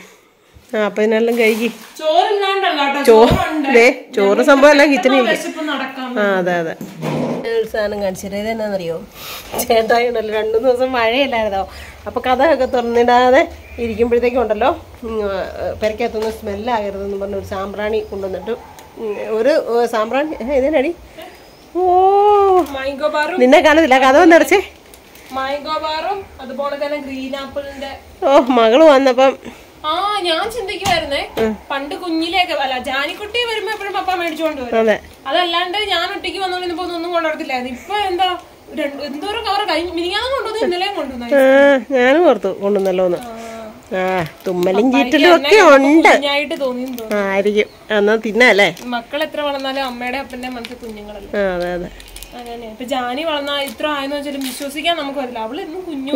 ആ അപ്പം ഇതിനെല്ലാം കഴുകി ചോറില്ലാണ്ടല്ല കേട്ടോ ചോ ചോറുണ്ട് ദേ ചോറ് സംഭവം എല്ലാം കിച്ചണിൽ വിശപ്പ് നടക്കാം ആ അതെ അതെ ഒരു സാധനം കാണിച്ചിട്ട് ഇതെന്നാന്നറിയോ ചേട്ടായിണ്ടല്ലോ രണ്ടു മൂന്ന് ദിവസം മഴയില്ലായിരുന്നോ അപ്പോൾ കഥയൊക്കെ തുറന്നിടാതെ ഇരിക്കുമ്പോഴത്തേക്കും ഉണ്ടല്ലോ ഉം, ആ, പെരക്കകത്തൊന്നും സ്മെല്ലാകരുതെന്ന് പറഞ്ഞ ഒരു സാമ്പ്രാണി കൊണ്ടുവന്നിട്ട് ഉം, ഒരു ഏ, സാമ്പ്രാണി ഏ, ഇതിനടി ഓ മാംഗോ ബാറും നിന്നെ കാണത്തില്ല കഥ വന്നടച്ചേ മാംഗോ ബാറും അതുപോലെ തന്നെ ഗ്രീൻ ആപ്പിളിന്റെ ഓ മകള് വന്നപ്പം ആ ഞാൻ ചിന്തിക്കുമായിരുന്നേ പണ്ട് കുഞ്ഞിലേക്ക് അല്ല ജാനിക്കുട്ടി വരുമ്പോ എപ്പോഴും പപ്പ മേടിച്ചോണ്ട് വരും അതെ അതല്ലാണ്ട് ഞാൻ ഒറ്റയ്ക്ക് വന്നോണ്ടിരുന്നപ്പോ ഒന്നും കൊണ്ടുവരത്തില്ലായിരുന്നു ഇപ്പൊ എന്താ രണ്ട് എന്തോരം കവർ കഴിഞ്ഞ് മിനിങ്ങാനും കൊണ്ടുവന്നു ഇന്നലെയും കൊണ്ടുവന്നു ആ ഞാനും ഓർത്തു കൊണ്ടുവന്നല്ലോ എന്ന് ആ തുമ്മലും ചീറ്റലും ഒക്കെ ഉണ്ട് കുഞ്ഞായിട്ട് തോന്നി ആ, ആയിരിക്കും എന്നാ തിന്നല്ലേ മക്കൾ എത്ര വളർന്നാലും അമ്മയുടെ അപ്പന്റെ മനസ്സിൽ കുഞ്ഞുങ്ങളല്ല ആ അതെ അതെ അങ്ങനെ ഇപ്പൊ ജാനി വളർന്ന ഇത്ര ആയെന്ന് വെച്ചാലും വിശ്വസിക്കാൻ നമുക്ക് പറ്റില്ല അവള് എന്നും കുഞ്ഞു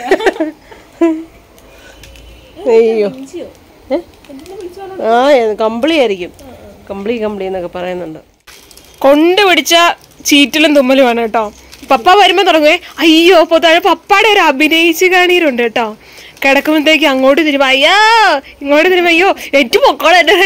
അയ്യോ ഇഞ്ചിയോ ഏ? എന്തിനാ വിളിച്ചു ആ കമ്പിളി ആയിരിക്കും കമ്പിളി കമ്പിളി എന്നൊക്കെ പറയുന്നുണ്ട് കൊണ്ടുപിടിച്ച ചീറ്റലും തുമ്മലുമാണ് കേട്ടോ പപ്പ വരുമ്പോ തുടങ്ങുവേ അയ്യോ പൊത്താഴ പപ്പാടെ ഒരു അഭിനയിച്ച് കാണീരുണ്ട് കേട്ടോ കിടക്കുമ്പോഴത്തേക്ക് അങ്ങോട്ട് തിരുമ്പോ അയ്യോ ഇങ്ങോട്ട് തിരുമ്പോ അയ്യോ ഏറ്റു പൊക്കോളെ എന്റെ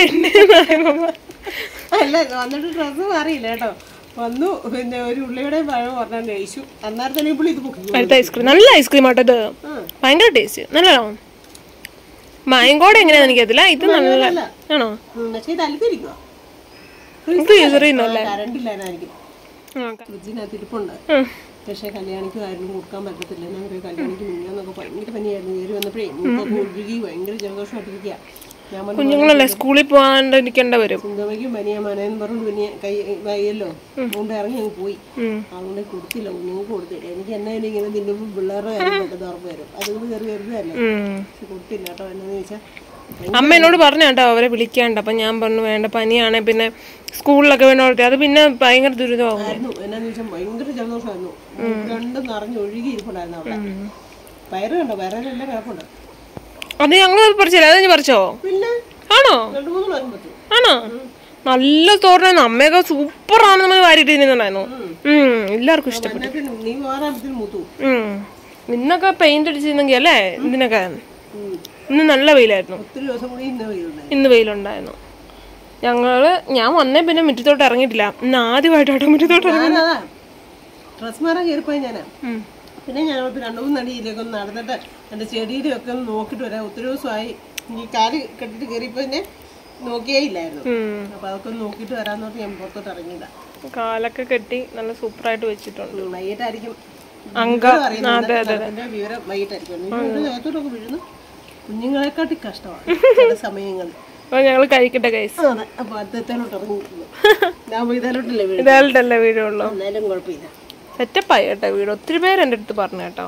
അല്ല വന്നിട്ട് ഡ്രസ്സ് മാറിയില്ല കേട്ടോ വന്നു പിന്നെ ഒരു ഉള്ളിയുടെ പഴം പറഞ്ഞാൽ കഴിച്ചു അന്നേരത്തിന് ഇപ്പോൾ ഇത് പൊക്കി അടുത്ത ഐസ്ക്രീം നല്ല ഐസ്ക്രീം ആട്ടോ ഇത് ഭയങ്കര ടേസ്റ്റ് നല്ലതാണോ മായങ്കോടെ എങ്ങനെയാന്ന് എനിക്കറിയില്ല ഇത് നല്ല ആണോ പക്ഷേ ഇത് അലുത്തിരിക്കുക നമുക്ക് യൂസർ ചെയ്യുന്നല്ലേ കറണ്ട് ഇല്ലാനായിരിക്കും ഫ്രിഡ്ജിനകത്ത് ഇരിപ്പുണ്ട് പക്ഷേ കല്യാണിക്കുമായിരുന്നു കൊടുക്കാൻ പറ്റത്തില്ല എന്നാ പറയുക കല്യാണിക്ക് മിഞ്ഞാന്നൊക്കെ ഭയങ്കര പനിയായിരുന്നു കയറി വന്നപ്പോഴേ മൂക്കൊക്കെ ഒഴുകി ഭയങ്കര ജലദോഷമായിട്ടിരിക്കുക ഞാൻ പറഞ്ഞു കുഞ്ഞുങ്ങളല്ലേ സ്കൂളിൽ പോകാണ്ടിരിക്കേണ്ട വരും സുന്ദരയ്ക്കും പനിയാ മനയെന്ന് പറഞ്ഞു പിന്നെ കൈ വയ്യല്ലോ അതുകൊണ്ട് ഇറങ്ങി അങ്ങ് പോയി അതുകൊണ്ട് കൊടുത്തില്ല കുഞ്ഞുങ്ങൾക്ക് കൊടുത്തില്ല എനിക്ക് എന്നായാലും ഇങ്ങനെ തിന്നുമ്പോൾ പിള്ളേരുടെ കാര്യം പെട്ടെന്ന് ഉറപ്പ് വരും അതുകൊണ്ട് കയറി വരുന്നതല്ലേ ഉം. പക്ഷെ കൊടുത്തില്ല കേട്ടോ എന്നാന്ന് ചോദിച്ചാൽ അമ്മ എന്നോട് പറഞ്ഞ കേട്ടോ അവരെ വിളിക്കാണ്ട് അപ്പൊ ഞാൻ പറഞ്ഞു വേണ്ട പനിയാണെ പിന്നെ സ്കൂളിലൊക്കെ വേണോ അത് പിന്നെ ഭയങ്കര ദുരിതമാകും ആയിരുന്നു എന്നാന്ന് വെച്ചാൽ ഭയങ്കര ജലദോഷമായിരുന്നു രണ്ടും നിറഞ്ഞ് ഒഴുകി ഇരിപ്പുണ്ടായിരുന്നു അവിടെ വയറ് കണ്ടോ വയറിലെല്ലാം കിടപ്പുണ്ട് അത് ഞങ്ങൾ പറിച്ചില്ല അത് ഞാൻ പറിച്ചോ പിന്നെ ആണോ രണ്ടു മൂന്ന് പ്രാവശ്യം പറ്റും ആണോ നല്ല തോരണമായിരുന്നു അമ്മയൊക്കെ സൂപ്പർ ആണ് നമ്മൾ വാരിയിട്ട് തിന്നുന്നുണ്ടായിരുന്നു ഉം എല്ലാവർക്കും ഇഷ്ടപ്പെട്ടു എന്നാ നീ പോരാമ്പത്തിന് മൂത്തു ഉം ഇന്നൊക്കെ പെയിന്റ് അടിച്ചിരുന്നെങ്കിൽ അല്ലേ ഇതിനൊക്കെ ഉം. ഇന്ന് നല്ല വെയിലായിരുന്നു ഒത്തിരി ദിവസം കൂടി ഇന്ന് വെയിലുണ്ടായി ഇന്ന് വെയിലുണ്ടായിരുന്നു ഞങ്ങള് ഞാൻ വന്നേ പിന്നെ മുറ്റത്തോട്ട് ഇറങ്ങിയിട്ടില്ല ഇന്ന് ആദ്യമായിട്ടാട്ടോ മുറ്റത്തോട്ട് ഇറങ്ങി ഞാനതാ ഡ്രസ് മാറാൻ കയറിപ്പോയി ഞാനാ പിന്നെ ഞാൻ ഓർത്ത് രണ്ടു മൂന്ന് അടിയിലേക്ക് ഒന്ന് നടന്നിട്ട് എൻ്റെ ചെടിയുടെ ഒക്കെ ഒന്ന് നോക്കിയിട്ട് വരാം ഒത്തിരി ദിവസമായി ഈ കാല് കെട്ടിട്ട് കയറിയപ്പോൾ തന്നെ നോക്കിയേ ഇല്ലായിരുന്നു ഉം. അപ്പൊ അതൊക്കെ ഒന്ന് നോക്കിയിട്ട് വരാന്ന് പറഞ്ഞ് ഞാൻ പുറത്തോട്ട് ഇറങ്ങിയതാ കാലൊക്കെ കെട്ടി നല്ല സൂപ്പറായിട്ട് വെച്ചിട്ടുണ്ട് ഉം, വൈകിട്ടായിരിക്കും അങ്ക വിവരം അറിയുന്നത്. നടപ്പിന്റെ വിവരം വൈകിട്ടായിരിക്കും എന്നിട്ട് ദേഹത്തോട്ടൊക്കെ വീഴുന്നു കുഞ്ഞുങ്ങളെക്കാട്ടി കഷ്ടമാണ് ചില സമയങ്ങളിൽ അപ്പൊ ഞങ്ങള് കഴിക്കട്ടെ കൈസ് അതെ അപ്പൊ അദ്ദേഹത്തിലോട്ട് ഇറങ്ങിയിരിക്കുന്നു ഞാൻ ഇതേലോട്ടല്ലേ വീഴും ഇതായിട്ടല്ലേ വീടുള്ളൂ എന്നാലും കുഴപ്പമില്ല സെറ്റപ്പായി കേട്ടോ വീട് ഒത്തിരി പേര് എൻ്റെ അടുത്ത് പറഞ്ഞു കേട്ടോ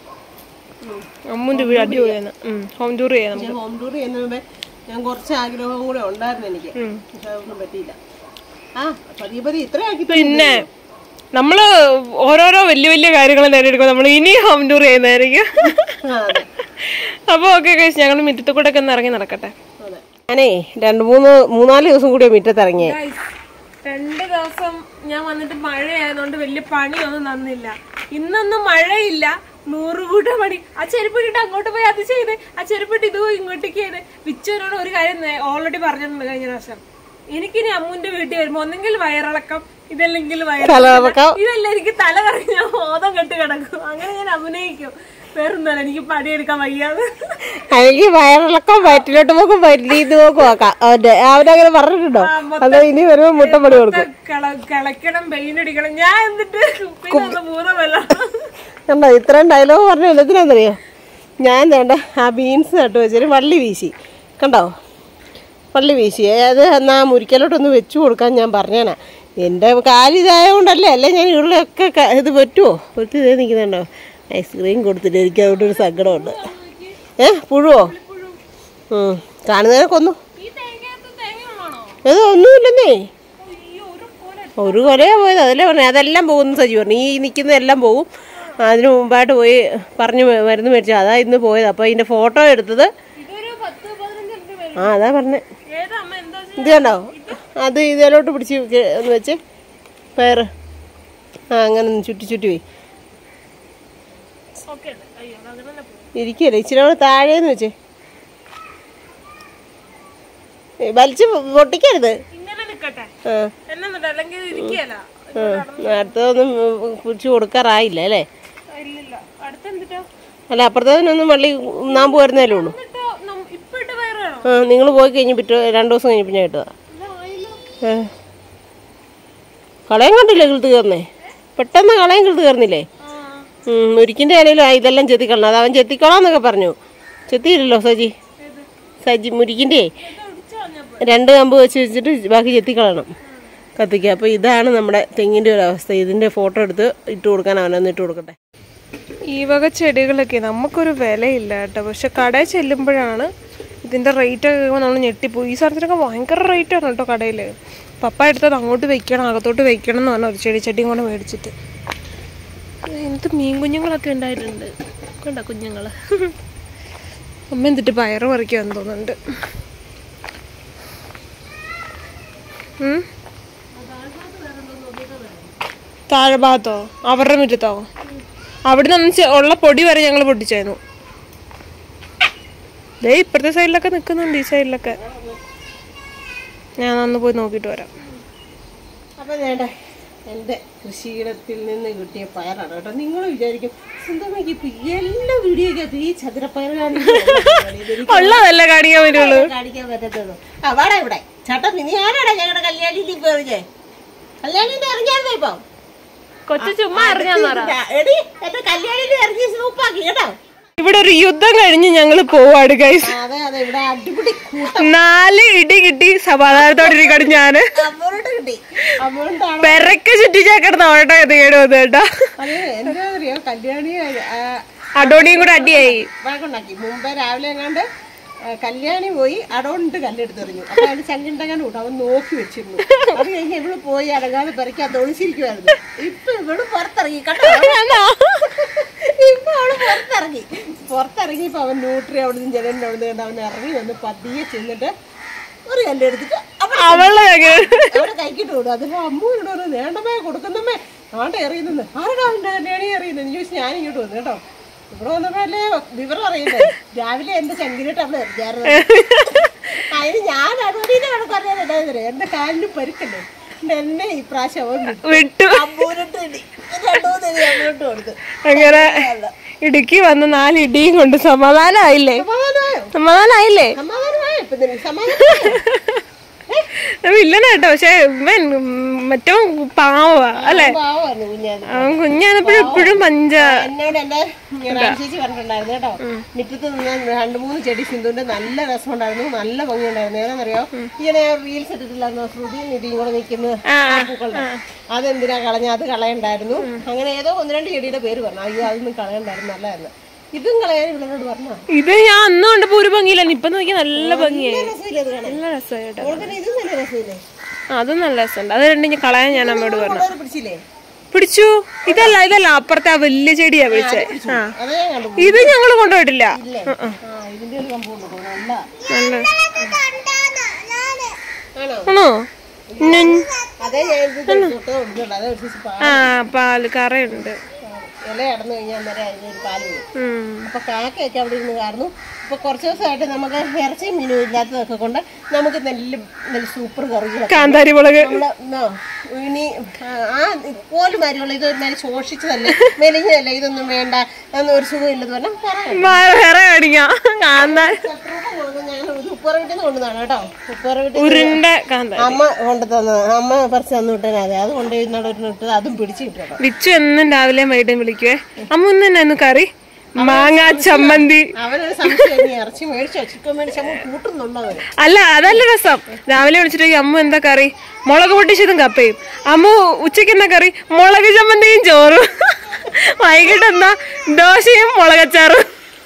അമ്മുന്റെ വീട് അടിപൊളിയാണ് ഹോം ടൂർ ചെയ്യാം നമുക്ക് ഞാൻ ഹോം ടൂർ ചെയ്യുന്ന മുമ്പേ ഞാൻ കുറച്ച് ആഗ്രഹവും കൂടെ ഉണ്ടായിരുന്നു എനിക്ക് പക്ഷെ അതൊന്നും പറ്റിയില്ല ആ പതിയെ പതിയെ ഇത്ര ആക്കി പിന്നെ നമ്മള് ഓരോരോ വലിയ വലിയ കാര്യങ്ങൾ നേടിയെടുക്കും നമ്മൾ ഇനി ഹോം ടൂർ ചെയ്യുന്നതായിരിക്കും ആ, അതെ അപ്പൊ ഓക്കെ കഴിച്ച് ഞങ്ങൾ മുറ്റത്ത് കൂടെ ഒക്കെ ഒന്ന് ഇറങ്ങി നടക്കട്ടെ അതെ ഞാനേ രണ്ട് മൂന്ന് മൂന്നാല് ദിവസം കൂടി മുറ്റത്ത് ഇറങ്ങിയേ രണ്ട് ദിവസം ഞാൻ വന്നിട്ട് മഴയായതുകൊണ്ട് വലിയ പണിയൊന്നും തന്നില്ല ഇന്നൊന്നും മഴയില്ല നൂറുകൂട്ട പണി ആ ചെരുപ്പിട്ടിട്ട് അങ്ങോട്ട് പോയി അത് ചെയ്ത് ആ ചെരുപ്പിട്ട് ഇത് പോയി ഇങ്ങോട്ടേക്ക് ചെയ്ത് വിച്ചുവിനോട് ഒരു കാര്യം ഓൾറെഡി പറഞ്ഞിട്ടുണ്ട് കഴിഞ്ഞ പ്രാവശ്യം എനിക്കിനി അമ്മുന്റെ വീട്ടിൽ വരുമ്പോ ഒന്നെങ്കിൽ വയറിളക്കം ഇതല്ലെങ്കിൽ വയറിളക്കം ഇതല്ല എനിക്ക് തല കറങ്ങി ഞാൻ ബോധം കെട്ട് കിടക്കും അങ്ങനെ ഞാൻ അഭിനയിക്കും വേറൊന്നല്ല എനിക്ക് പണിയെടുക്കാൻ വയ്യാതെ എനിക്ക് വയറിളക്കം വയറ്റിലോട്ട് നോക്കും വയറ്റിലീന്ന് നോക്കും ആക്കാം അവന്റെ അവനങ്ങനെ പറഞ്ഞിട്ടുണ്ടോ അതോ ഇനി വരുമ്പോ മുട്ടപ്പടി കൊടുക്കും കിള- കിളയ്ക്കണം പെയിന്റ് അടിക്കണം ഞാൻ എന്നിട്ട് പിന്നെ ഭൂതമല്ല കണ്ടോ ഇത്രയും ഡയലോഗ് പറഞ്ഞ എല്ലാത്തിനാന്നറിയോ ഞാൻ വേണ്ട ആ ബീൻസ് നട്ട് വെച്ചിട്ട് വള്ളി വീശി കണ്ടോ വള്ളി വീശി അത് എന്നാ മുരിക്കലോട്ടൊന്ന് വെച്ചു കൊടുക്കാൻ ഞാൻ പറഞ്ഞേനാ എൻ്റെ കാല് ഇതായതുകൊണ്ടല്ലേ അല്ലേ ഞാൻ ഉള്ളിലൊക്കെ ക- ഇത് പറ്റുമോ പറ്റി ഇതേ നിൽക്കുന്നുണ്ടോ ഐസ്ക്രീം കൊടുത്തിട്ട് എനിക്ക് അതുകൊണ്ട് ഒരു സങ്കടമുണ്ട് ഏ പുഴുവോ ഉം. കാണുന്നതിനെ കൊന്നു ഈ തേങ്ങയകത്ത് തേങ്ങ വേണോ അത് ഒന്നുമില്ലെന്നേ അയ്യോ ഒരു പോലെ ഒരു കൊലയാ പോയത് അതല്ലേ പറഞ്ഞു അതെല്ലാം പോകുന്നു സജി പറഞ്ഞു ഈ നിൽക്കുന്നതെല്ലാം പോകും അതിന് മുമ്പായിട്ട് പോയി പറഞ്ഞു മരുന്ന് മേടിച്ചു അതാ ഇന്ന് പോയത് അപ്പോൾ അതിൻ്റെ ഫോട്ടോ എടുത്തത് ഇതൊരു പത്ത് പതിനഞ്ച് മിനിറ്റ് വരും ആ അതാ പറഞ്ഞേ ഏതാ അമ്മ എന്താ ഇത് കണ്ടോ അത് ഇതിലോട്ട് പിടിച്ച് കെ- ഒന്ന് വെച്ച് പയറ് ആ അങ്ങനെ ഒന്ന് ചുറ്റി ചുറ്റി പോയി ഓക്കെ അയ്യോ അങ്ങനെ തന്നെ പോകും ഇരിക്കുകയല്ലേ ഇച്ചിരി കൂടെ താഴേന്ന് വെച്ചേ ഏ, വലിച്ച് പൊട്ടിക്കരുത് ഇങ്ങനെ നിക്കട്ടെ ആ എന്നെന്നിട്ട് അല്ലെങ്കിൽ ഇരിക്കല ആ അടുത്തതൊന്നും പിടിച്ച് കൊടുക്കാറായില്ല അല്ലേ ഇല്ലില്ല അടുത്തെന്തിട്ടോ അല്ല അപ്പുറത്തതിനൊന്നും വള്ളി നാമ്പ് വരുന്നതല്ലേ ഉള്ളൂ എന്നിട്ടോ നം- ഇപ്പൊ ഇട്ട് വയറ് വേണോ ആ നിങ്ങൾ പോയി കഴിഞ്ഞ് പിറ്റേ രണ്ട് ദിവസം കഴിഞ്ഞ് പിന്നെ കിട്ടുക ഇതായില്ലോ കളയം കണ്ടില്ലേ കിളുത്ത് കയറുന്നേ പെട്ടെന്ന് കളയം കിളുത്ത് കയറുന്നില്ലേ ആ ഉം, മുരിക്കിൻ്റെ ഇലയിൽ ആ ഇതെല്ലാം ചെത്തിക്കളണം അത് അവൻ ചെത്തിക്കോളാന്നൊക്കെ പറഞ്ഞു ചെത്തിയില്ലല്ലോ സജി ഏത് സജി മുരിക്കിൻ്റെ ഇത് ഒടിച്ചു കളഞ്ഞപ്പോ രണ്ട് കമ്പ് വെച്ച് വെച്ചിട്ട് ബാക്കി ചെത്തിക്കളയണം കത്തിക്കുക അപ്പോൾ ഇതാണ് നമ്മുടെ തെങ്ങിൻ്റെ ഒരു അവസ്ഥ ഇതിൻ്റെ ഫോട്ടോ എടുത്ത് ഇട്ട് കൊടുക്കാൻ അവനൊന്ന് ഇട്ട് കൊടുക്കട്ടെ ഈ വക ചെടികളൊക്കെ നമുക്കൊരു വിലയില്ല കേട്ടോ പക്ഷെ കടയിൽ ചെല്ലുമ്പോഴാണ് ഇതിൻ്റെ റേറ്റ് ഒക്കെ കേൾക്കുമ്പോൾ നമ്മൾ ഞെട്ടിപ്പോയി ഈ സാധനത്തിനൊക്കെ ഭയങ്കര റേറ്റാണ് കേട്ടോ കടയിൽ പപ്പ എടുത്തത് അങ്ങോട്ട് വെക്കണം അകത്തോട്ട് വെക്കണം എന്ന് പറഞ്ഞ ഒരു ചെടി ചട്ടിയും കൂടെ മേടിച്ചിട്ട് എന്ത് മീൻ കുഞ്ഞുങ്ങളൊക്കെ ഉണ്ടായിട്ടുണ്ട് കണ്ട കുഞ്ഞുങ്ങൾ അമ്മ എന്നിട്ട് പയറ് പറിക്കാന്ന് തോന്നുന്നുണ്ട് ഉം? താഴെ ഭാഗത്തോ അവരുടെ മുറ്റത്തോ അവിടെ നിന്ന് ഉള്ള പൊടി വരെ ഞങ്ങൾ പൊട്ടിച്ചായിരുന്നു ദേ ഇപ്പുറത്തെ സൈഡിലൊക്കെ നിൽക്കുന്നുണ്ട് ഈ സൈഡിലൊക്കെ ഞാൻ അന്ന് പോയി നോക്കിയിട്ട് വരാം അപ്പം വേണ്ട എൻ്റെ കൃഷിയിടത്തിൽ നിന്ന് കിട്ടിയ പയറാണ് കേട്ടോ നിങ്ങൾ വിചാരിക്കും സ്വന്തമാക്കി ഇപ്പം എല്ലാ വീഡിയോയ്ക്കകത്ത് ഈ ചതുരപ്പയർ കാണിക്കാൻ ഉള്ളതല്ല കാണിക്കാൻ പറ്റുള്ളൂ കാണിക്കാൻ പറ്റത്തുള്ളൂ ആ വാടാ ഇവിടെ ചേട്ടാ നീ ആരാടാ ഞങ്ങളുടെ കല്യാണിയിൽ പോയേ കല്യാണിന്റെ ഇറങ്ങിയായിരുന്നോ ഇപ്പം കൊച്ചു ചുമ്മാ അറിഞ്ഞാന്ന് പറ എടി എന്റെ കല്യാണിനെ ഇറങ്ങി സൂപ്പാക്കി കേട്ടോ ഇവിടെ ഒരു യുദ്ധം കഴിഞ്ഞ് ഞങ്ങൾ പോവാട് ഗൈസ് അതെ അതെ ഇവിടെ അടിപൊളി കൂട്ടം നാല് ഇടി കിട്ടി സമാധാനത്തോടെ ഇരിക്കണം ഞാന് അമ്മോട്ട് കിട്ടി അമ്മോണ്ടാണ് പെരക്ക് ചുറ്റിച്ചാക്കിടന്ന് ഓട്ടോ എത്തിക്കേണ്ടി വന്നു കേട്ടോ അതെ എന്താ അറിയോ കല്യാണി ആ, അടോണിയും കൂടെ അടിയായി വഴക്കുണ്ടാക്കി മുമ്പേ രാവിലെ എങ്ങാണ്ട് ആ, കല്യാണി പോയി അടോണ്ട് കല്ലെടുത്തെറിഞ്ഞു അപ്പൊ അതിന് ചങ്കിണ്ടങ്ങാണ്ട് കൂട്ടും അവൻ നോക്കി വെച്ചിരുന്നു അത് കഴിഞ്ഞ് ഇവള് പോയി അടങ്ങാതെ പെരക്കാത്ത ഒളിച്ചിരിക്കുവായിരുന്നു ഇപ്പൊ ഇവള് പുറത്തിറങ്ങി കേട്ടോ ഇപ്പൊ അവള് പുറത്തിറങ്ങി പുറത്തിറങ്ങി ഇപ്പൊ അവൻ ന്യൂട്രി അവിടെ നിന്ന് ജനലിന്റെ അവിടെ നിന്ന് അവൻ ഇറങ്ങി വന്ന് പതിയെ ചെന്നിട്ട് ഒരു കല്ലെടുത്തിട്ട് അവിടെ അവളെ ഞങ്ങൾ അവിടെ കൈക്കിട്ട് വിടും അതിപ്പോ അമ്മു ഇവിടെ നേണ്ടമേ കൊടുക്കുന്നമ്മേ ആണ്ടെ എറിയുന്നത് ആരുടെ അവൻ്റെ കല്യാണി എറിയുന്നത് ചോദിച്ചു ഞാൻ ഇങ്ങോട്ട് വന്നു കേട്ടോ ഇവിടെ വന്നപ്പോഴല്ലേ വിവരം അറിയുന്നത് രാവിലെ എന്റെ ചങ്കിലിട്ട് അവള് എറിഞ്ഞായിരുന്നു അതിന് ഞാൻ അതുകൊണ്ട് അവിടെ പറഞ്ഞത് എന്റെ കാലിന് പരുക്കല്ലേ എന്നിട്ട് എന്നെ ഈ പ്രാവശ്യം അവൻ വിട്ടു. വിട്ടു അമ്മൂരിട്ട് ഇടി രണ്ടു മൂന്ന് ഇടി അമ്മൂരിട്ട് കൊടുത്തു അങ്ങനെ ഇടുക്കി വന്ന് നാല് ഇടിയും കൊണ്ട് സമാധാനമായില്ലേ സമാധാനമായോ സമാധാനമായില്ലേ സമാധാനമായോ ഇപ്പൊ നിനക്ക് സമാധാനമായോ വില്ലനാട്ടോ പക്ഷെ ഇവൻ മറ്റോ പാവാ അല്ലെ പാവമായിരുന്നു കുഞ്ഞാത് അവൻ കുഞ്ഞാന്നപ്പോഴും ഇപ്പോഴും പഞ്ച എന്നോട് എന്റെ ചേച്ചി പറഞ്ഞിട്ടുണ്ടായിരുന്നു കേട്ടോ മുറ്റത്ത് നിന്ന് രണ്ട് മൂന്ന് ചെടി സിന്ധുവിന്റെ നല്ല രസമുണ്ടായിരുന്നു നല്ല ഭംഗിയുണ്ടായിരുന്നു ഏതാണെന്നറിയോ ഇങ്ങനെ റീൽസ് ഇട്ടിട്ടില്ലായിരുന്നു ശ്രുതിയും നിധിയും കൂടെ നിൽക്കുന്ന ആ പൂക്കളുടെ അതെന്തിനാ കളഞ്ഞ അത് കളയണ്ടായിരുന്നു അങ്ങനെ ഏതോ ഒന്ന് രണ്ട് ചെടിയുടെ പേര് പറഞ്ഞു അയ്യോ അതൊന്നും കളയണ്ടായിരുന്നു നല്ലതായിരുന്നു ഇതും കളയാൻ ഇവളോട് പറഞ്ഞോ ഇത് ഞാൻ അന്ന് കണ്ടപ്പോ ഒരു ഭംഗിയില്ല ഇപ്പൊ നോക്കി നല്ല ഭംഗിയായി രസമില്ല അത് കാണാൻ നല്ല രസമായി കേട്ടോ ഓൾക്കനെ ഇതും നല്ല രസമില്ലേ ആ, അതും നല്ല രസമുണ്ട് അത് രണ്ടും ഞാൻ കളയാൻ ഞാൻ അമ്മയോട് പറഞ്ഞു വളരെ പിടിച്ചില്ലേ പിടിച്ചു ഇതല്ല ഇതല്ല അപ്പുറത്തെ ആ വലിയ ചെടിയാ പിടിച്ചേ ആ അതേ ഞാൻ കണ്ടു ഇത് ഞങ്ങൾ കൊണ്ടുപോയിട്ടില്ല ഇല്ലേ ആ ഇതിന്റെ ഒരു സംഭവം ഉണ്ട് നല്ല നല്ല ആണോ ആണോ ഞ- അതേ ഞാൻ ഇത് തൊട്ട് കൊടുക്കുന്നുണ്ട് അതേ ഒരു ദിവസം പാ- ആ പാല് കറയുണ്ട് ഇല കടന്നു കഴിഞ്ഞാൽ അന്നേരം അതിനൊരു പാല് വരും ഉം. അപ്പൊ കാക്കയൊക്കെ അവിടെ ഇരുന്ന് കാരണം ഇപ്പൊ കുറച്ച് ദിവസമായിട്ട് നമുക്ക് ഇറച്ചിയും മീനും ഇല്ലാത്തതൊക്കെ കൊണ്ട് നമുക്ക് നല്ല നല്ല സൂപ്പർ കറികളൊക്കെ കാന്താരി മുളക് നമ്മള് നോ, ഇനി ആ, ആ പോലും കാര്യമുള്ള ഇത് ഒരു നേരം ശോഷിച്ചതല്ലേ മെലിഞ്ഞതല്ലേ ഇതൊന്നും വേണ്ട എന്നൊന്നും ഒരു സുഖം ഇല്ലെന്ന് പറഞ്ഞാൽ പറയാം മ- വേറെ മേടിക്കാം കാന്താരി ഞാൻ ഒരു ഉപ്പറ വീട്ടിൽ നിന്ന് കൊണ്ടുവന്നാണ് കേട്ടോ ഉപ്പറ വീട്ടിൽ ഉരുണ്ട കാന്താരി അമ്മ കൊണ്ടു തന്നത് അമ്മ പറിച്ച് തന്നു വിട്ടേനെ അതെ അത് കൊണ്ടുപോയി ഇട്ടത് അതും പിടിച്ച് കിട്ടും കേട്ടോ വിച്ചു എന്നും രാവിലെ വൈകിട്ടും വിളിക്കുവേ അമ്മ ഇന്ന് തന്നെ ഒന്ന് കറി മാങ്ങ ചമ്മന്തി അവനൊരു സംശയം നീ ഇറച്ചി മേടിച്ചോ ചിക്കൻ മേടിച്ചോ അമ്മ കൂട്ടുന്നുണ്ടോ അവന് അല്ല അതല്ല രസം രാവിലെ വിളിച്ചിട്ട് അമ്മ എന്താ കറി മുളക് പൊട്ടിച്ചതും കപ്പയും അമ്മ ഉച്ചയ്ക്ക് എന്താ കറി മുളക് ചമ്മന്തിയും ചോറും വൈകിട്ട് എന്താ ദോശയും മുളകച്ചാറും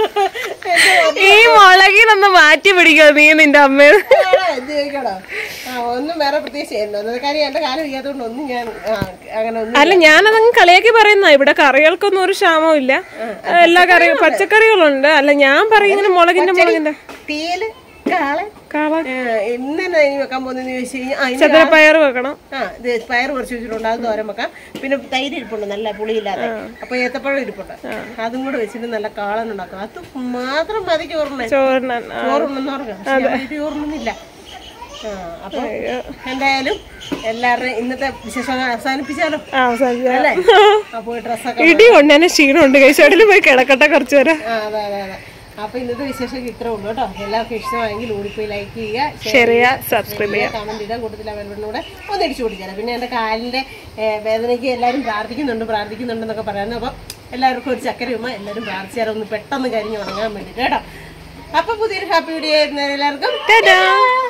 ഈ മുളകിനൊന്ന് മാറ്റി പിടിക്കോ നീ നിന്റെ അമ്മ ആണോ? എന്ത് ചോദിക്കണോ ആ ഒന്നും വേറെ പ്രത്യേകിച്ച് ചെയ്യുന്നു കാര്യം എന്റെ കാലം ഇല്ലാത്തതുകൊണ്ട് ഒന്നും ഞാൻ ആ, അങ്ങനെ ഒന്നും അല്ല ഞാനതങ്ങ് കളിയാക്കി പറയുന്ന ഇവിടെ കറികൾക്കൊന്നും ഒരു ക്ഷാമവും ഇല്ല എല്ലാ കറി പച്ചക്കറികളുണ്ട് അല്ല ഞാൻ പറയുന്നത് മുളകിന്റെ മുളകിന്റെ തീയല് കാളൻ കാള ഇന്ന് തന്നെ ഇനി വെക്കാൻ പോകുന്നതെന്ന് ചോദിച്ചു കഴിഞ്ഞാൽ ആ, ഇനി ചതുരപ്പയർ വെക്കണം ആ ഇത് പയർ കുറച്ച് വെച്ചിട്ടുണ്ട് അത് തോരൻ വെക്കാം പിന്നെ തൈര് ഇരിപ്പുണ്ട് നല്ല പുളിയില്ലാതെ അപ്പൊ ഏത്തപ്പഴം ഇരിപ്പുണ്ട് അതും കൂടെ വെച്ചിട്ട് നല്ല കാളൻ ഉണ്ടാക്കും അത് മാത്രം മതി ചോറിനെ ചോറിനാൻ ആ. ചോറുണ്ടെന്ന് പറഞ്ഞു ചോറുന്നില്ല ആ അപ്പൊ എന്തായാലും എല്ലാവരുടെയും ഇന്നത്തെ വിശേഷം അവസാനിപ്പിച്ചാലോ ആ, അവസാനിപ്പിക്കാം. അല്ലേ അപ്പൊ ഡ്രസ്സൊക്കെ ഇടി കൊണ്ട് തന്നെ ക്ഷീണമുണ്ട് കഴിച്ചോട്ടിൽ പോയി കിടക്കട്ടെ കുറച്ചു നേരം ആ അതെ അതെ അതെ അപ്പൊ ഇന്നത്തെ വിശേഷം ഇത്രേ ഉള്ളൂ കേട്ടോ എല്ലാവർക്കും ഇഷ്ടമായെങ്കിൽ ഓടിപ്പോയി ലൈക്ക് ചെയ്യുക ഷെയർ ചെയ്യുക സബ്സ്ക്രൈബ് ചെയ്യുക കമന്റ് ഇടാൻ കൂട്ടത്തിൽ അവരുടെ ഒന്ന് ഇടിച്ചു കൊടുക്കാം പിന്നെ എൻ്റെ കാലിന്റെ ഏ, വേദനയ്ക്ക് എല്ലാവരും പ്രാർത്ഥിക്കുന്നുണ്ട് പ്രാർത്ഥിക്കുന്നുണ്ടെന്നൊക്കെ പറയുന്നു അപ്പം എല്ലാവർക്കും ഒരു ചക്കര ഉമ്മ എല്ലാവരും പ്രാർത്ഥിച്ചാലും ഒന്ന് പെട്ടെന്ന് കരിഞ്ഞ് ഉണങ്ങാൻ വേണ്ടിയിട്ട് കേട്ടോ അപ്പൊ പുതിയൊരു ഹാപ്പി വീഡിയോ ആയിരുന്നു എല്ലാവർക്കും ടാറ്റാ